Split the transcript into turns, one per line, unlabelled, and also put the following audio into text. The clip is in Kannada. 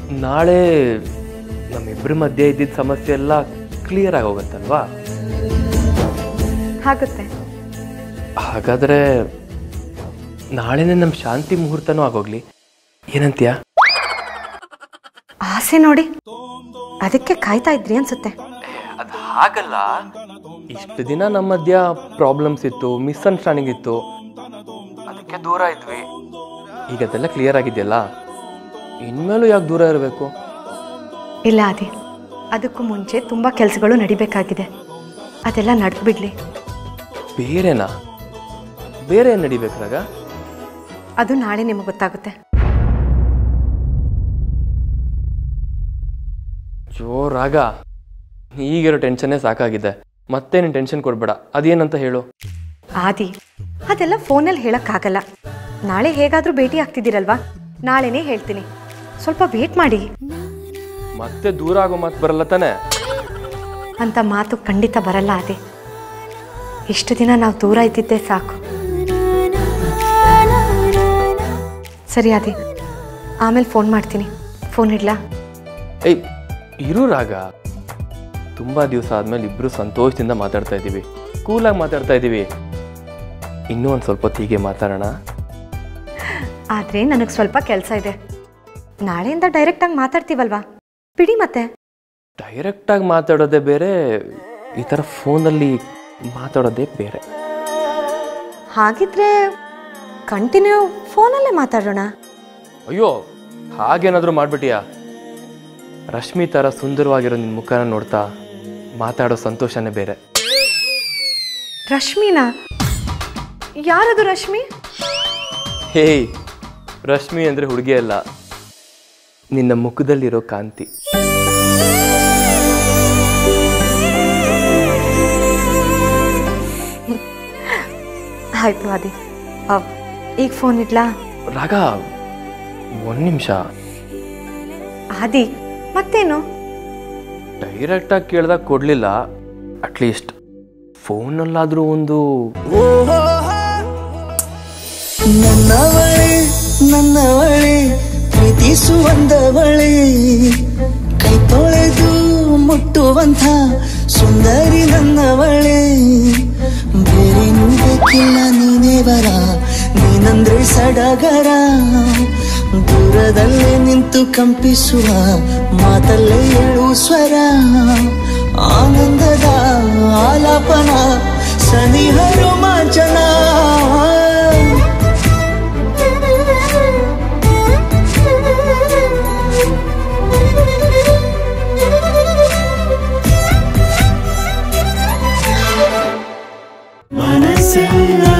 ನಾಳೆ ನಮ್ಮಿಬ್ಬರ ಮಧ್ಯೆ ಇದ್ದಿದ್ದ ಸಮಸ್ಯೆ ಎಲ್ಲ ಕ್ಲಿಯರ್ ಆಗಿ ಹೋಗುತ್ತಲ್ವಾ
ಆಗುತ್ತೆ
ಹಾಗಾದರೆ ನಾಳೆನೇ ನಮ್ಮ ಶಾಂತಿ ಮುಹೂರ್ತನೂ ಆಗೋಗ್ಲಿ ಏನಂತೀಯ
ಆಸೆ ನೋಡಿ ಅದಕ್ಕೆ ಕಾಯ್ತಾ ಇದ್ರಿ ಅನ್ಸುತ್ತೆ
ಅದು ಹಾಗಲ್ಲ ಇಷ್ಟು ದಿನ ನಮ್ಮ ಮಧ್ಯ ಪ್ರಾಬ್ಲಮ್ಸ್ ಇತ್ತು ಮಿಸ್ಅಂಡರ್ಸ್ಟ್ಯಾಂಡಿಂಗ್ ಇತ್ತು ಅದಕ್ಕೆ ದೂರ ಇದ್ವಿ ಈಗ ಅದೆಲ್ಲ ಕ್ಲಿಯರ್ ಆಗಿದೆಯಲ್ಲ ಇನ್ಮೇಲೂ ಯಾಕೆ ದೂರ ಇರಬೇಕು
ಇಲ್ಲ ಅದಿ ಅದಕ್ಕೂ ಮುಂಚೆ ತುಂಬ ಕೆಲಸಗಳು ನಡಿಬೇಕಾಗಿದೆ ಅದೆಲ್ಲ ನಡೆದು ಬಿಡ್ಲಿ
ಬೇರೆನಾ ಬೇರೆ ಏನು ನಡಿಬೇಕಾಗ
ಅದು ನಾಳೆ ನಿಮಗೆ ಗೊತ್ತಾಗುತ್ತೆ
ಜೋರಾಗ ಈಗಿರೋ ಟೆನ್ಷನ್ನೇ ಸಾಕಾಗಿದೆ ಮತ್ತೆ ನೀನು ಟೆನ್ಷನ್ ಕೊಡ್ಬೇಡ ಅದೇನಂತ ಹೇಳು
ಆದಿ ಅದೆಲ್ಲ ಫೋನಲ್ಲಿ ಹೇಳೋಕ್ಕಾಗಲ್ಲ ನಾಳೆ ಹೇಗಾದರೂ ಭೇಟಿ ಆಗ್ತಿದ್ದೀರಲ್ವಾ ನಾಳೆನೇ ಹೇಳ್ತೀನಿ ಸ್ವಲ್ಪ ವೇಟ್ ಮಾಡಿ
ಮತ್ತೆ ದೂರ ಆಗೋ ಮಾತು ಬರಲ್ಲ ತಾನೆ
ಅಂತ ಮಾತು ಖಂಡಿತ ಬರಲ್ಲ ಆದಿ ಇಷ್ಟು ದಿನ ನಾವು ದೂರ ಇದ್ದಿದ್ದೇ ಸಾಕು ಸರಿ ಆದಿ ಆಮೇಲೆ ಫೋನ್ ಮಾಡ್ತೀನಿ ಫೋನ್ ಇಡ್ಲಾ
ಏಯ್ ಇರು ರಾಗ ತುಂಬ ದಿವಸ ಆದಮೇಲೆ ಇಬ್ಬರು ಸಂತೋಷದಿಂದ ಮಾತಾಡ್ತಾ ಇದ್ದೀವಿ ಕೂಲಾಗಿ ಮಾತಾಡ್ತಾ ಇದ್ದೀವಿ ಇನ್ನೂ ಒಂದು ಸ್ವಲ್ಪ ಹೊತ್ತು ಹೀಗೆ ಮಾತಾಡೋಣ
ಆದರೆ ನನಗೆ ಸ್ವಲ್ಪ ಕೆಲಸ ಇದೆ ನಾಳೆಯಿಂದ ಡೈರೆಕ್ಟಾಗಿ ಮಾತಾಡ್ತೀವಲ್ವಾ ಬಿಡಿ ಮತ್ತೆ
ಡೈರೆಕ್ಟಾಗಿ ಮಾತಾಡೋದೇ ಬೇರೆ ಈ ಥರ ಫೋನಲ್ಲಿ ಮಾತಾಡೋದೇ ಬೇರೆ
ಹಾಗಿದ್ರೆ ಕಂಟಿನ್ಯೂ ಫೋನಲ್ಲೇ ಮಾತಾಡೋಣ
ಅಯ್ಯೋ ಹಾಗೇನಾದರೂ ಮಾಡ್ಬಿಟ್ಟಿಯಾ ರಶ್ಮಿ ಥರ ಸುಂದರವಾಗಿರೋ ನಿನ್ನ ಮುಖನ ನೋಡ್ತಾ ಮಾತಾಡೋ ಸಂತೋಷನೇ ಬೇರೆ
ರಶ್ಮಿನಾ ಯಾರದು ರಶ್ಮಿ
ಹೇಯ್ ರಶ್ಮಿ ಅಂದರೆ ಹುಡುಗಿ ಅಲ್ಲ ನಿನ್ನ ಮುಖದಲ್ಲಿರೋ ಕಾಂತಿ
ಆಯ್ತು ಅದಿ ಅವ್, ಈಗ ಫೋನ್ ಇಡ್ಲಾ
ರಾಗ ಒಂದು ನಿಮಿಷ
ಆದಿ ಮತ್ತೇನು
ಡೈರೆಕ್ಟಾಗಿ ಕೇಳ್ದಾಗ ಕೊಡಲಿಲ್ಲ ಅಟ್ಲೀಸ್ಟ್ ಫೋನಲ್ಲಾದರೂ ಒಂದು
ನನ್ನವಳೆ ನನ್ನವಳೆ ಪ್ರೀತಿಸುವಂದವಳೆ ಕೈ ತೊಳೆದು ಮುಟ್ಟುವಂಥ ಸುಂದರಿ ನನ್ನವಳೆ ಬೇರೇನು ಬೇಕಿಲ್ಲ ನೀನೇ ಬರ ನೀನಂದ್ರೆ ಸಡಗರ ದೂರದಲ್ಲೇ ನಿಂತು ಕಂಪಿಸುವ ಮಾತಲ್ಲೇ ಏಳು ಸ್ವರ ಆನಂದದ ಆಲಾಪನ ಸನಿಹ ರೋಮಾಂಚನ ಮನಸ್ಸೆಲ್ಲ